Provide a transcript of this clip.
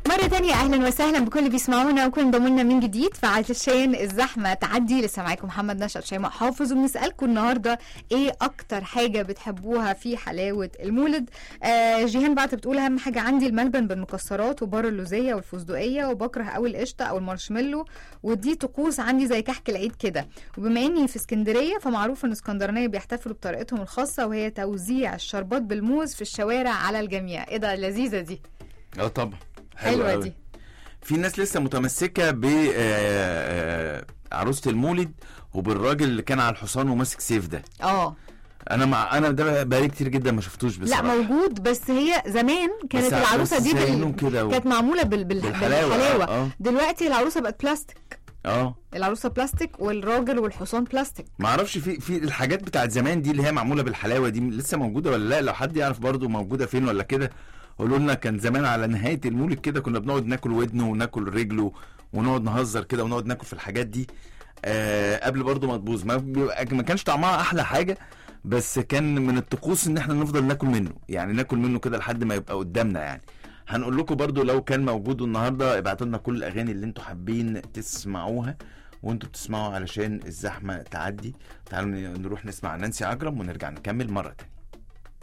مرة تانية أهلا وسهلا بكل اللي بيسمعونا وكل انضموا لنا من جديد فعلى الشين الزحمة تعدي لسه معاكم محمد نشأت شيماء حافظ وبنسألكم النهاردة إيه أكتر حاجة بتحبوها في حلاوة المولد آه جيهان بعت بتقول أهم حاجة عندي الملبن بالمكسرات وبار اللوزية والفستقية وبكره قوي القشطة أو المارشميلو ودي طقوس عندي زي كحك العيد كده وبما إني في اسكندرية فمعروف إن اسكندرانية بيحتفلوا بطريقتهم الخاصة وهي توزيع الشربات بالموز في الشوارع على الجميع إيه ده لذيذة دي اه طبعا حلوة أوي. دي في ناس لسه متمسكه ب آه، آه، عروسه المولد وبالراجل اللي كان على الحصان وماسك سيف ده اه انا مع انا ده بقالي كتير جدا ما شفتوش لا بصراحه موجود بس هي زمان كانت بس- العروسه بس دي زينهم بال... كده و- كانت معموله بال... بال... بالحلاوة، بالحلاوه آه، آه. دلوقتي العروسه بقت بلاستيك اه العروسه بلاستيك والراجل والحصان بلاستيك ما اعرفش في في الحاجات بتاعت زمان دي اللي هي معموله بالحلاوه دي لسه موجوده ولا لا لو حد يعرف برضو موجوده فين ولا كده قولوا لنا كان زمان على نهايه المولد كده كنا بنقعد ناكل ودنه وناكل رجله ونقعد نهزر كده ونقعد ناكل في الحاجات دي آه قبل برضو ما تبوظ ما, بيبقى- ما كانش طعمها احلى حاجه بس كان من الطقوس ان احنا نفضل ناكل منه يعني ناكل منه كده لحد ما يبقى قدامنا يعني هنقول لكم برضو لو كان موجود النهارده ابعتوا لنا كل الاغاني اللي انتوا حابين تسمعوها وانتوا بتسمعوا علشان الزحمه تعدي تعالوا نروح نسمع نانسي عجرم ونرجع نكمل مره تانية